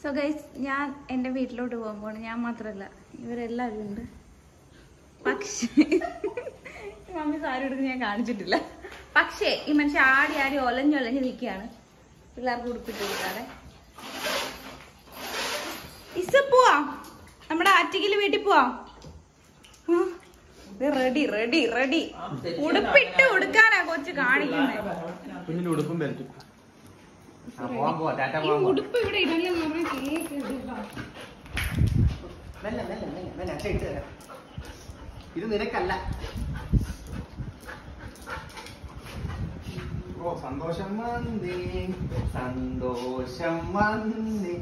So guys ഞാൻ എൻ്റെ വീട്ടിലോട്ട് പോകാൻ പോകണം ഞാൻ മാത്രമല്ല ഇവരെല്ലാവരും ഉണ്ട് പക്ഷേ മമ്മി സാരി എടുത്ത് ഞാൻ കാണിച്ചിട്ടില്ല പക്ഷേ ഈ മനുഷ്യൻ ആടി ആടി ഒലഞ്ഞൊലഞ്ഞ് നിൽക്കുകയാണ് പിള്ളേർക്ക് ഉടുപ്പിട്ട് കൊടുക്കാതെ ഇസ പോവാ നമ്മുടെ ആറ്റിക്കല് വീട്ടിൽ പോവാം റെഡി റെഡി റെഡി ഉടുപ്പിട്ട് ഉടുക്കാനാ കൊച്ചു കാണിക്കുന്നത് കുഞ്ഞിന്റെ ഉടുപ്പും ബെൽറ്റും പോവാൻ പോവാ ടാറ്റ ഈ പോവാൻ പോവാ ഉടുപ്പ് ഇവിടെ ഇടലെന്ന് പറഞ്ഞ കേക്ക് ഇടുക. മെല്ലെ മെല്ലെ മെല്ലെ മെല്ലെ അച്ഛൻ ഇട്ട് തരാം ഇത് നിനക്കല്ല ഓ സന്തോഷം വന്നേ സന്തോഷം വന്നേ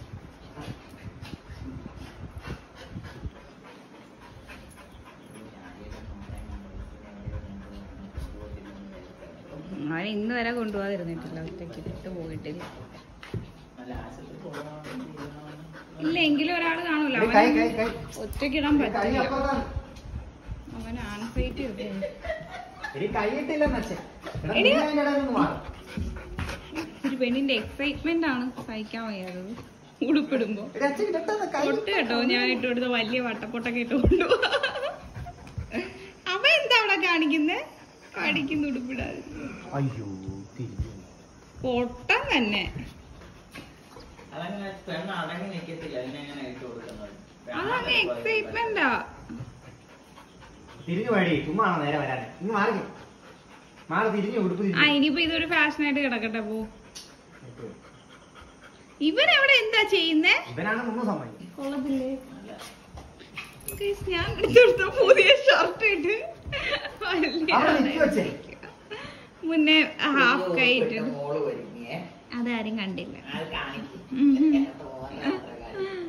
അവൻ ഇന്ന് വരെ കൊണ്ടുപോകാതിരുന്നിട്ടില്ല ഒറ്റയ്ക്ക് ഇട്ട് പോയിട്ടില്ല ഇല്ല എങ്കിലും ഒരാൾ കാണൂല ഇത് കൈ കൈ അവൻ കൈ ഒറ്റയ്ക്ക് ഇടാൻ കൈ പറ്റില്ല അപ്പുറത്താണ് അവൻ ആൻസൈറ്റി കിട്ടുന്നു എടി കൈയിട്ടില്ലെന്ന് അച്ഛൻ എടാ, എടി. നീ അതിന്റെ ഇടയിൽ നിന്ന് മാറ്. ഒരു പെണ്ണിന്റെ എക്സൈറ്റ്മെന്റ് ആണ് സഹിക്കാൻ വയ്യാതത് ഉടുപ്പിടുമ്പോ എടി, അച്ഛൻ ഇടട്ടെന്ന് കൈ പൊട്ട് കേട്ടോ ഞാൻ ഇട്ട് കൊടുത്ത വലിയ വട്ടപ്പൊട്ടൊക്കെ ഇട്ട് കൊണ്ടുപോവാ അവ എന്താ അവിടെ കാണിക്കുന്നേ കാണിക്കുന്നു ഉടുപ്പിടാതെ അയ്യോ തിരിഞ്ഞു പൊട്ടം തന്നെ അതങ്ങനെ പെണ്ണ് അടങ്ങി നിൽക്കത്തില്ല അതിനെങ്ങനെ ഇട്ട് കൊടുക്കുന്നത് അതങ്ങ് എക്സൈറ്റ്മെന്റാ തിരിഞ്ഞു വഴി ചുമ്മാ ആണോ നേരെ വരാൻ ഇങ്ങ് മാറി മാറി തിരിഞ്ഞു ഉടുപ്പ് ആ തിരിഞ്ഞു ഇനിയിപ്പോ ഇതൊരു ഫാഷനായിട്ട് കിടക്കട്ടെ പോ ഇവരവിടെ എന്താ ചെയ്യുന്നേ ഇവനാണ് മുന്നും സമ്മതിക്കും കൊള്ളത്തില്ലേ Guys, ഞാൻ എടുത്തെടുത്ത പുതിയ ഷർട്ട് ഇട്ട് വലിയ അവിടെ നിൽക്കി വെച്ചേ മുന്നേ ഹാഫ് കൈ ഇട്ട് മോള് ഒരുങ്ങിയേ അതാരും കണ്ടില്ല അത് കാണിക്കും ഉം. എന്നെ തോന്നുന്ന അത്ര കാര്യം.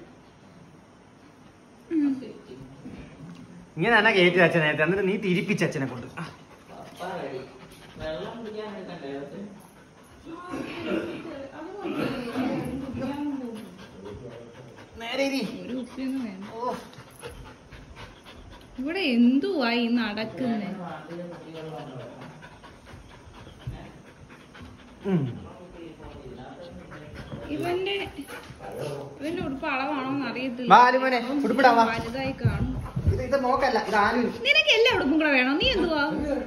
ഉം. ഇങ്ങനെ തന്നെ കയറ്റി അച്ഛൻ നേരത്തെ എന്നിട്ട് നീ തിരിപ്പിച്ച അച്ഛനെ കൊണ്ട് ആ, പപ്പ ready. വെള്ളം കുടിക്കാൻ എടുക്കണ്ടേ അത്? നേരെ ഇരി. ഒരു ഉപ്പിയൊന്നും വേണ്ട ഓ, ഇവിടെ എന്തുവാ ഈ നടക്കുന്നേ വാതില് കുട്ടികളുള്ള ഉം. ഇവന്റെ ഇവന്റെ ഉടുപ്പ് അളവാണോന്ന് അറിയത്തില്ല വാ, ആലുമോനെ, ഉടുപ്പിടാ, വാ. വലുതായി കാണും ഇത് ഇത് നോക്കല്ല ഇത് ആലു നിനക്ക് എല്ലാ ഉടുപ്പും കൂടെ വേണോ നീ എന്തുവാ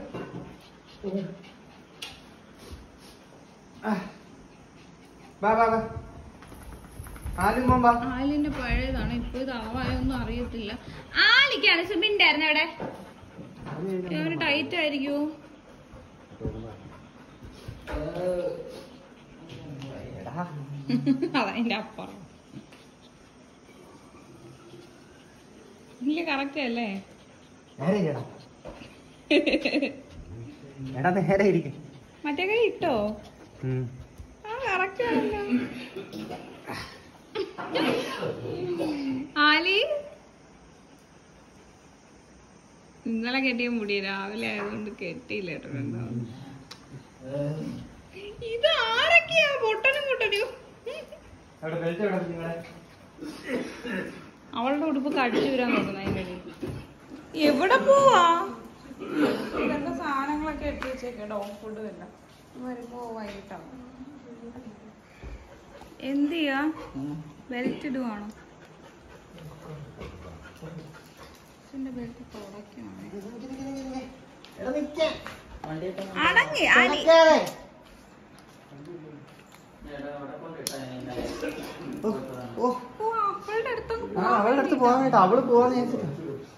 ആ. വാ വാ വാ ആലു മോൻ വാ ആലിന്റെ പഴയതാണ് ഇപ്പൊ ഇത് അളവായൊന്നും അറിയത്തില്ല ആലിക്കാണ് സിമിണ്ടായിരുന്നു അവിടെ അവന് ടൈറ്റ് ആയിരിക്കുമോ എടാ, അതതിന്റെ അപ്പുറം ഇല്ല കറക്റ്റ് അല്ലേ നേരെ ഇരിയെടാ. എടാ നേരെ ഇരിക്കും മറ്റേ കൈ ഇട്ടോ ആ കറക്റ്റ് ആണല്ലോ ആലി ഇന്നലെ കെട്ടിയ മുടി രാവിലെ ആയതുകൊണ്ട് കെട്ടിയില്ല കേട്ടോ രണ്ടാമത്. ഇത് ആരൊക്കെയാ പൊട്ടനും പൊട്ടനും അവിടെ ബെൽറ്റ് എവിടെ നിങ്ങളെ അവളുടെ ഉടുപ്പ് കടിച്ചു വരാൻ നോക്കുന്ന അതിനിടയിൽ എവിടെ പോവാ ഇതൊക്കെ സാധനങ്ങളൊക്കെ ഇട്ട് വെച്ചേക്കാം ഡോഗ് ഫുഡ് വല്ല വരുമ്പോ വൈകിട്ടാവും എന്ത് ചെയ്യാ ബെൽറ്റ് ഇടുവാണോ ബെൽറ്റ് തുടയ്ക്കുവാണേ എടാ നിക്കാൻ വണ്ടിയിട്ട് അടങ്ങി ആലി നടക്കാതെ. എടാ, അവിടെ കൊണ്ടിട്ടാ ഞാൻ ഓ, ഓ ഓ അവളുടെ അടുത്തൊന്ന് ആ അവളുടെ അടുത്ത് പോകാനായിട്ട് അവള് പോവാന്ന് വിചാരിച്ചിട്ടാ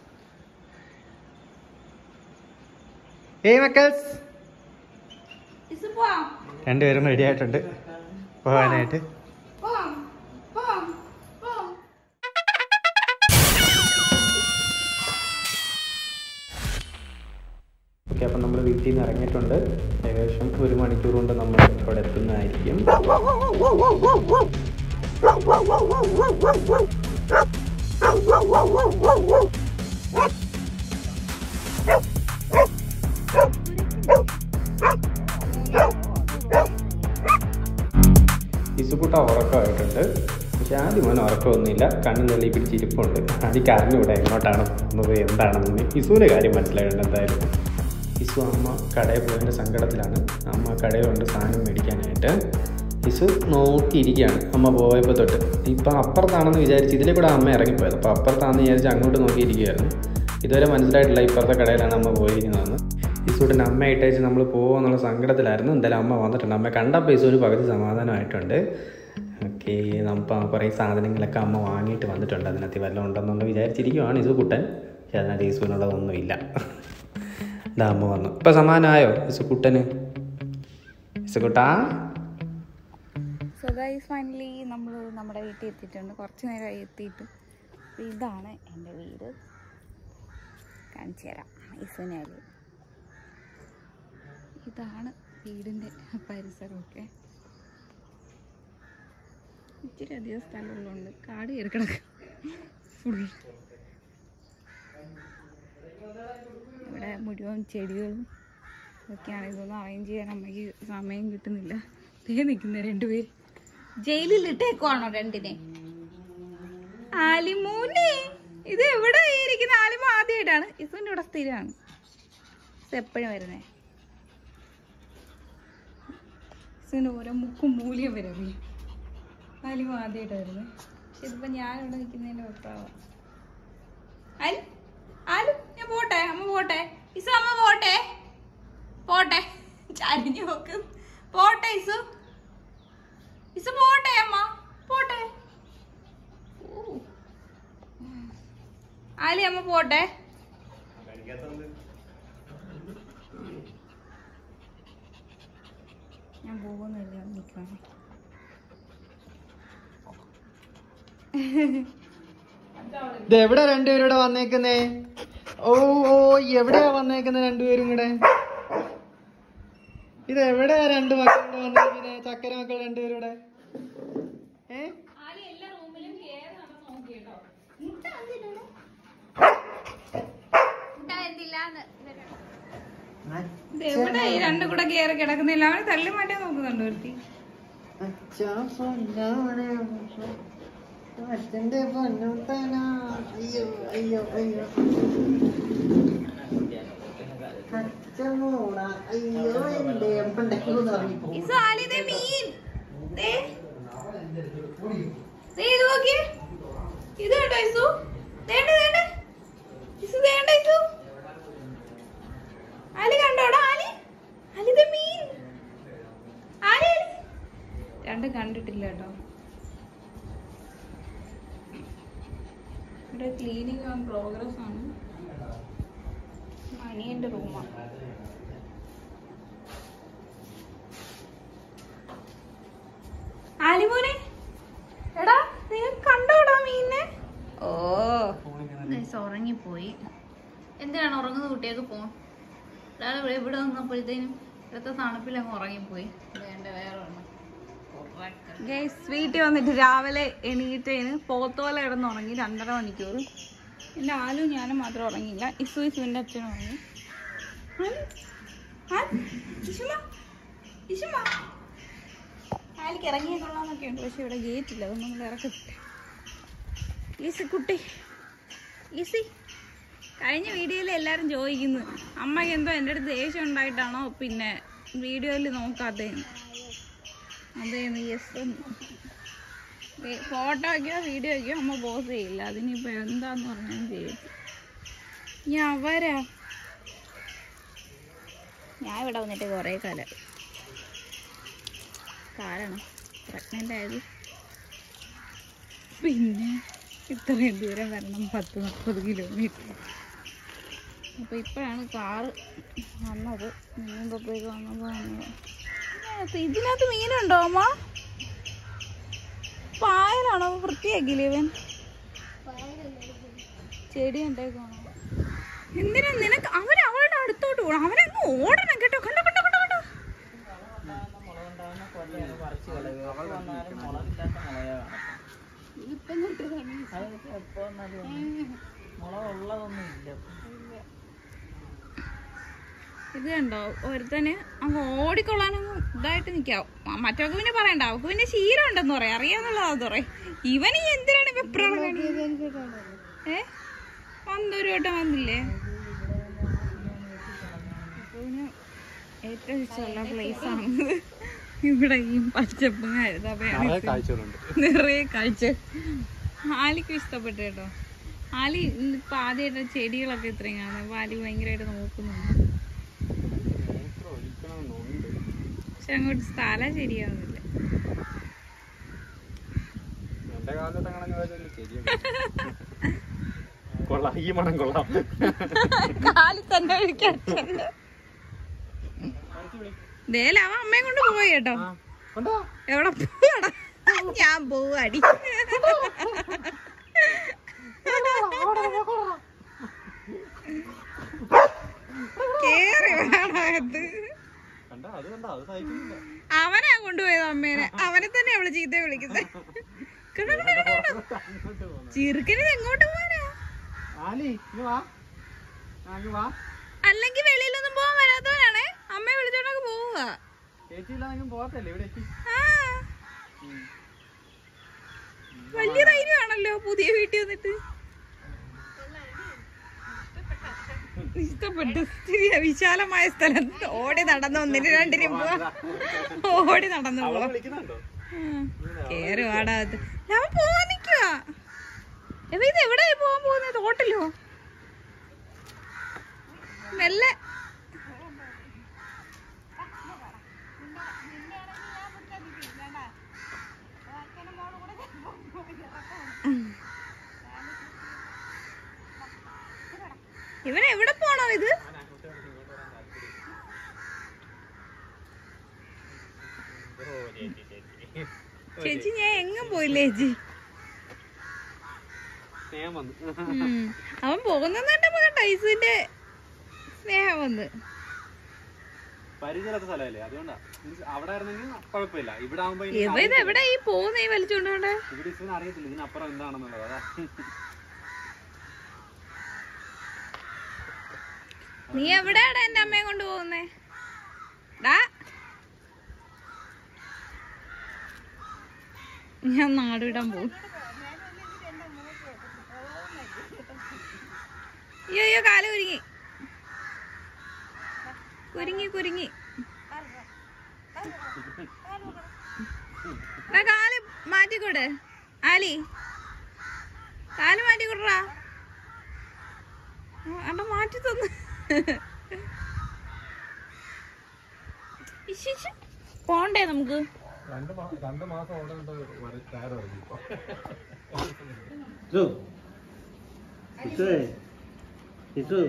ഏയ് മക്കൾസ് ഇസ് പോവാം രണ്ടുപേരും റെഡി ആയിട്ടുണ്ട് പോകാനായിട്ട് പോവാം പോവാം പോവാം ഓക്കെ അപ്പം നമ്മൾ വീട്ടിൽ നിന്ന് ഇറങ്ങിയിട്ടുണ്ട് ഏകദേശം ഒരു മണിക്കൂർ കൊണ്ട് നമ്മൾ അവിടെ എത്തുന്നതായിരിക്കും ഇസുക്കുട്ട ഉറക്കമായിട്ടുണ്ട് പക്ഷെ ആദ്യം മോൻ ഉറക്കമൊന്നുമില്ല കണ്ണു തള്ളി പിടിച്ചിരിപ്പുണ്ട് ആദ്യം അറിഞ്ഞൂടെ എങ്ങോട്ടാണ് പോകുന്നത് എന്താണെന്ന് ഇസുവിൻ്റെ കാര്യം മനസ്സിലായിട്ടുണ്ട് എന്തായാലും ഇസു അമ്മ കടയിൽ പോയതിൻ്റെ സങ്കടത്തിലാണ് അമ്മ കടയിലുണ്ട് സാധനം മേടിക്കാനായിട്ട് ഇസു നോക്കിയിരിക്കുകയാണ് അമ്മ പോയപ്പോൾ തൊട്ട് ഇപ്പം അപ്പുറത്താണെന്ന് വിചാരിച്ച് ഇതിലെ കൂടെ അമ്മ ഇറങ്ങിപ്പോയത് അപ്പോൾ അപ്പുറത്താണെന്ന് വിചാരിച്ച് അങ്ങോട്ട് നോക്കിയിരിക്കുകയായിരുന്നു ഇതുവരെ മനസ്സിലായിട്ടില്ല ഇപ്പുറത്തെ കടയിലാണ് അമ്മ പോയിരിക്കുന്നതെന്ന് ഇസുവിൻ്റെ അമ്മ ഇട്ടേച്ച് നമ്മൾ പോകുമെന്നുള്ള സങ്കടത്തിലായിരുന്നു എന്തായാലും അമ്മ വന്നിട്ടുണ്ട് അമ്മ കണ്ടപ്പോൾ ഇസുവിന് പകുതി സമാധാനമായിട്ടുണ്ട് ഓക്കെ നമുക്ക് കുറേ സാധനങ്ങളൊക്കെ അമ്മ വാങ്ങിയിട്ട് വന്നിട്ടുണ്ട് അതിനകത്ത് വല്ലതും ഉണ്ടെന്നുള്ള വിചാരിച്ചിരിക്കുവാണ് ഇസു കുട്ടൻ പക്ഷെ അതിനകത്ത് ഇസുവിനുള്ളതൊന്നുമില്ല ഇതാ അമ്മ വന്നു ഇപ്പം സമാധാനമായോ ഇസു കുട്ടന് ഇസു കുട്ടാ സോ ഗൈസ് ഫൈനലി നമ്മൾ നമ്മുടെ വീട്ടിൽ എത്തിയിട്ടുണ്ട് കുറച്ച് നേരമായി എത്തിയിട്ട് അപ്പോൾ ഇതാണ് എൻ്റെ വീട് കാണിച്ചു തരാം ഇസുനാല് ഇതാണ് വീടിൻ്റെ പരിസരമൊക്കെ ഇച്ചിരി അധികം സ്ഥലമുള്ളതുകൊണ്ട് കാട് കയറി കിടക്കും ഫുൾ ഇവിടെ മുഴുവൻ ചെടികളും ഒക്കെയാണ് ഇതൊന്നും അറേഞ്ച് ചെയ്യാൻ അമ്മയ്ക്ക് സമയം കിട്ടുന്നില്ല ദേ നിൽക്കുന്ന രണ്ടുപേര് ജയിലിൽ ഇട്ടേക്കുവാണോ രണ്ടിനെ ആലിമൂനെ ഇത് എവിടെ ഇരിക്കുന്ന ആലിമ ആദ്യമായിട്ടാണ് ഇസുവിൻ്റെ ഇവിടെ സ്ഥിരമാണ് ഇത് എപ്പോഴും വരുന്നേ ഇസുവിന് ഓരോ മുക്കും മൂല്യം വരെ അറിയാം ആലിമ ആദ്യമായിട്ട് വരുന്നത് പക്ഷെ ഇതിപ്പോ ഞാനിവിടെ നിൽക്കുന്നതിന്റെ വെപ്രാളമാണ് ആലു ആലു ഞാൻ പോട്ടെ അമ്മ പോട്ടെ ഇസു അമ്മ പോട്ടെ പോട്ടെ ചരിഞ്ഞു നോക്ക് പോട്ടെ ഇസു ഇസു പോട്ടെ അമ്മ പോട്ടെ ഊ. ആലി അമ്മ പോട്ടെ ഞാൻ പോകുന്നില്ല നിൽക്കാണ് ഇത് എവിടെ രണ്ടുപേരും ഇവിടെ വന്നേക്കുന്നേ ഓ ഓ എവിടെയാ വന്നേക്കുന്നത് രണ്ടുപേരും കൂടെ ഇത് എവിടെയാ രണ്ട് മക്കൾ ഇവിടെ വന്നേക്കുന്നേ ചക്കര മക്കൾ രണ്ടുപേരും ഇവിടെ ഏ ആലി എല്ലാ റൂമിലും കേറി നടന്ന് നോക്കി കേട്ടോ ഇത് എവിടെ ഈ രണ്ടും കൂടെ കേറി കിടക്കുന്നില്ല അവന് തള്ളി മാറ്റാൻ നോക്കുന്നുണ്ട് ഒരുത്തി അച്ഛാ പൊന്നാണ് അച്ഛന്റെ പൊന്നുത്തനാ അയ്യോ അയ്യോ അയ്യോ അച്ഛനോടാ അയ്യോ എന്റെ പണ്ടൊക്കെ ഇറങ്ങിപ്പോ ഇസു ആലി ദേ മീൻ ദേ ദേ ഇത് നോക്കിയേ ഇത് കേട്ടോ ഇസു ദേണ്ട ദേണ്ട ഇസു ദേണ്ട ഇസു ആലി കണ്ടോടാ ആലി ആലി ദേ മീൻ ആലി ആലി രണ്ടും കണ്ടിട്ടില്ല കേട്ടോ ഇവിടെ ക്ലീനിങ് ഓൺ പ്രോഗ്രസ് ആണ് മണിയന്റെ റൂമാണ് ആലിമോനെ എടാ നീ കണ്ടോടാ മീനെ ഓ ഗൈസ് ഉറങ്ങിപ്പോയി എന്തിനാണ് ഉറങ്ങുന്ന കുട്ടിയൊക്കെ ഫോൺ ഒരാൾ ഇവിടെ ഇവിടെ വന്നപ്പോഴത്തേനും ഇവിടുത്തെ തണുപ്പിൽ അങ്ങ് ഉറങ്ങിപ്പോയി വേണ്ട വേറെ ഒരെണ്ണം ഗൈസ് വീട്ടിൽ വന്നിട്ട് രാവിലെ എണീറ്റതിന് പോത്തോല കിടന്ന് ഉറങ്ങി രണ്ടര മണിക്കൂർ എൻ്റെ ആലും ഞാനും മാത്രം ഉറങ്ങിയില്ല ഇസു ഇസുവിൻ്റെ അച്ഛനും ഉറങ്ങി ആലു, ആലു, ഇഷുമ്മ, ഇഷുമ്മ. ആലിക്ക് ഇറങ്ങിയ കൊള്ളാന്നൊക്കെ ഉണ്ട് പക്ഷെ ഇവിടെ ഗേറ്റ് ഇല്ല അതൊന്നും നമ്മൾ ഇറക്കത്തില്ല ഈസി കുട്ടി ഈസി കഴിഞ്ഞ വീഡിയോയിൽ എല്ലാവരും ചോദിക്കുന്നു അമ്മയ്ക്ക് എന്തോ എൻ്റെ അടുത്ത് ദേഷ്യം ഉണ്ടായിട്ടാണോ പിന്നെ വീഡിയോയിൽ നോക്കാത്തതെന്ന് അതേന്ന് യെസ് ഫോട്ടോ വയ്ക്കോ വീഡിയോ വയ്ക്കോ അമ്മ പോസ് ചെയ്യില്ല അതിനിപ്പോൾ എന്താന്ന് പറഞ്ഞാലും ചെയ്യും ഞാൻ അവരാ ഞാൻ ഇവിടെ വന്നിട്ട് കുറേ കാലം കാരണം പ്രഗ്നൻ്റ് ആയത് പിന്നെ ഇത്രയും ദൂരം വരണം പത്ത് മുപ്പത് കിലോമീറ്റർ അപ്പോൾ ഇപ്പോഴാണ് കാറ് വന്നത് മുമ്പത്തേക്ക് വന്നപ്പോൾ വന്നത് ഇതിനകത്ത് ഇതിനകത്ത് മീനുണ്ടോ അമ്മ പായലാണോ വൃത്തിയാക്കിയില്ലേ ഇവൻ ചെടി ഉണ്ടേക്കാണോ എന്തിനാ നിനക്ക് അവൻ അവളുടെ അടുത്തോട്ട് പോകണം അവനങ്ങ് ഓടണം കേട്ടോ കണ്ടോ കണ്ടോ കണ്ടോ കണ്ടോ മുളകുണ്ടാകുന്ന കൊല്ലയാണ് പറിച്ച് കളയുക എപ്പോൾ വന്നാലും മുളകില്ലാത്ത മുളകേ കാണത്തുള്ളൂ ഇപ്പം നട്ടതാണ് അതൊക്കെ എപ്പോൾ വന്നാലും മുളകുള്ളതൊന്നും ഇല്ല ഇത് കണ്ടോ ഒരുത്തന് അങ്ങ് ഓടിക്കൊള്ളാനങ്ങ് ഇതായിട്ട് നിൽക്കാവും മറ്റവർക്ക് പിന്നെ പറയണ്ട അവർക്ക് പിന്നെ ശീലം ഉണ്ടെന്ന് പറയാം അറിയാന്നുള്ളതാന്ന് പറയാം ഇവന് ഈ എന്തിനാണ് വെപ്രാളം കാണിക്കുന്നത്? ഏ വന്നൊരു വട്ടം വന്നില്ലേ ഇവന് ഏറ്റവും ഇഷ്ടമുള്ള പ്ലേസ് ആണ് ഇവിടെ ഈ പച്ചപ്പും ഹരിതാപയാണ് നിറയെ കാഴ്ചകളുണ്ട് നിറയെ കാഴ്ച ആലിക്കും ഇഷ്ടപ്പെട്ടു കേട്ടോ ആലി ഇപ്പൊ ആദ്യമായിട്ട് ചെടികളൊക്കെ ഇത്രയും കാണുന്നത് അപ്പൊ ആലി ഭയങ്കരമായിട്ട് നോക്കുന്നുണ്ട് പക്ഷെ അങ്ങോട്ട് സ്ഥലം ശരിയാവുന്നില്ല എന്റെ കാലത്ത് അങ്ങനെ ശരിയാണ് കൊള്ളാം ഈ മണം കൊള്ളാം കാലി തന്നെ ഒഴിക്കട്ടുണ്ട് ദേല അവൻ അമ്മയെ കൊണ്ട് പോയി കേട്ടോ കൊണ്ടോ എവിടെ പോവാടാ ഞാൻ പോവാടി കേറി വേണത് കണ്ടോ അത് കണ്ടോ അത് സഹിക്കുന്നില്ല അവനാ കൊണ്ടുപോയത് അമ്മേനെ അവനെ തന്നെ അവള് ചീത്ത വിളിക്കുന്നത് ചെറുക്കന് ഇത് എങ്ങോട്ട് പോവാനാ ആലി ഇങ്ങ് വാ ആ, ഇങ്ങ് വാ അല്ലെങ്കിൽ വെളിയിലൊന്നും പോവാൻ വരാത്തവനാണേ അമ്മയെ വിളിച്ചോണ്ടൊക്കെ പോവുക ചേച്ചിയില്ലാന്നെങ്കിലും പോകത്തല്ലേ ഇവിടെ എത്തി ആ. വലിയ ധൈര്യമാണല്ലോ പുതിയ വീട്ടിൽ വന്നിട്ട് ഇഷ്ടപ്പെട്ടു ശരിയാ വിശാലമായ സ്ഥലം ഓടി നടന്നു ഒന്നിന് രണ്ടിനും പോവാ ഓടി നടന്നു അവളെ പോവാ വിളിക്കുന്നുണ്ടോ കേറി വാടാ അത് ഞാൻ പോവാൻ നിക്കുവാ എവ ഇത് എവിടെയായി പോവാൻ പോകുന്നത് തോട്ടിലോ മെല്ലെ ഇവൻ എവിടെ പോണോ ഇത് ചേച്ചി ഞാൻ എങ്ങും പോയില്ലേ ചേച്ചി സ്നേഹം വന്നു ഉം. അവൻ പോകുന്നെന്ന് കണ്ടപ്പോ കണ്ടോ ഐസിന്റെ സ്നേഹം വന്ന് പരിചയമില്ലാത്ത സ്ഥലമല്ലേ അതുകൊണ്ടാ മീൻസ് അവിടെ ആയിരുന്നെങ്കിൽ കുഴപ്പമില്ല ഇവിടെ ആകുമ്പോ ഇനി ഇവ ഇത് എവിടെ ഈ പോകുന്ന ഈ വലിച്ചോണ്ടോണ്ട് ഇവിടെ ഇവന് അറിയത്തില്ല ഇതിനപ്പുറം എന്താണെന്നുള്ളത് അതാ നീ എവിടെയാടാ എന്റെ അമ്മയെ കൊണ്ട് പോകുന്നേ ഡാ ഞാൻ നാടുവിടാൻ പോകും അയ്യോ അയ്യോ കാല് കുരുങ്ങി കുരുങ്ങി കുരുങ്ങി ഡാ, കാല് മാറ്റിക്കൊട് ആലി കാല് മാറ്റിക്കൊടുറാ അണ്ട മാറ്റി തന്നു ഇശ്ശ് ഇശ്ശ്. പോണ്ടേ നമുക്ക് രണ്ട് രണ്ട് മാസം ഓടുന്നുണ്ട് ടയർ ഇറങ്ങി Su. Itu. Itu.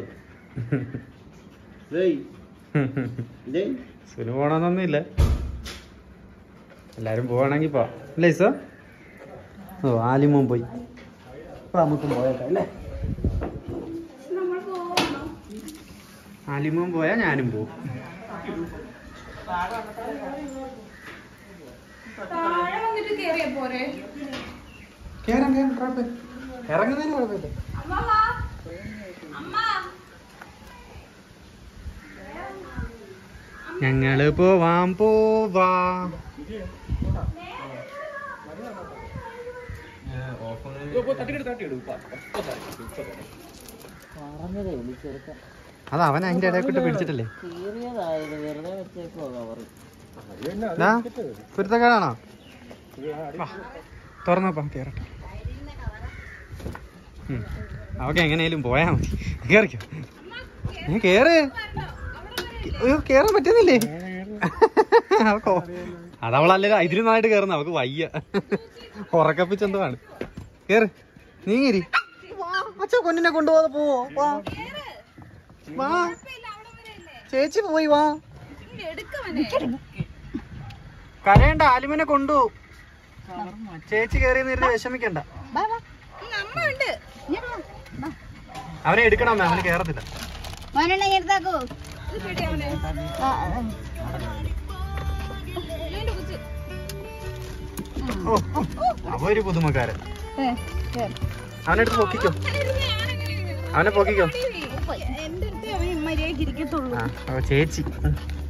Dei. Dei. Sunu പോണമെന്നൊന്നുമില്ല എല്ലാരും പോവാണെങ്കിൽ പോ അല്ലേ സോ ഓ ആലിമോൻ പോയി അപ്പൊ നമുക്കും പോയേക്കാം അല്ലേ ആലിമോൻ പോയാ ഞാനും പോവും താഴെ വന്നിട്ട് കേറിയ പോരെ കേറാം കേറാം കുഴപ്പമില്ല ഇറങ്ങുന്നതിന് കുഴപ്പമില്ല അമ്മ വാ അമ്മ ഞങ്ങള് പോവാൻ പോവാ പറഞ്ഞതേ ഉള്ളൂ ചെറുക്കൻ അത് അവൻ അതിന്റെ ഇടയിൽ പിടിച്ചിട്ടല്ലേ കീറിയതായത് വെറുതെ വെച്ചേക്കോ കവറ് കുരുത്തക്കാടാണോ തുറന്നപ്പാ കേറട്ടെ ഉം. അവക്ക് എങ്ങനെയാലും പോയാ മതി കേറിക്കോ നീ കേറ് അയ്യോ കേറാൻ പറ്റുന്നില്ലേ അവക്കോ അതവളല്ലേ ഇതിലും നന്നായിട്ട് കേറുന്ന അവക്ക് വയ്യ ഉറക്കപ്പിച്ചെന്തുവാണ് കേറ് നീങ്ങിരി അച്ഛ കൊന്നിനെ കൊണ്ടുപോകാതെ പോവോ വാ വാ ചേച്ചി പോയി വാ കരയണ്ട ആലിമനെ കൊണ്ടുപോകും ചേച്ചി കയറി നേരിട്ട് വിഷമിക്കണ്ട അമ്മ ഉണ്ട് അവനെ എടുക്കണം അവന് കേറത്തില്ല ഓ അവ ഒരു പുതുമക്കാരൻ അവനെടുത്ത് പൊക്കിക്കോ അവനെ പൊക്കിക്കോ എന്റെ അടുത്ത് അവൻ മര്യാദക്ക് ഇരിക്കത്തുള്ളൂ ആ അവ ചേച്ചി ഉം.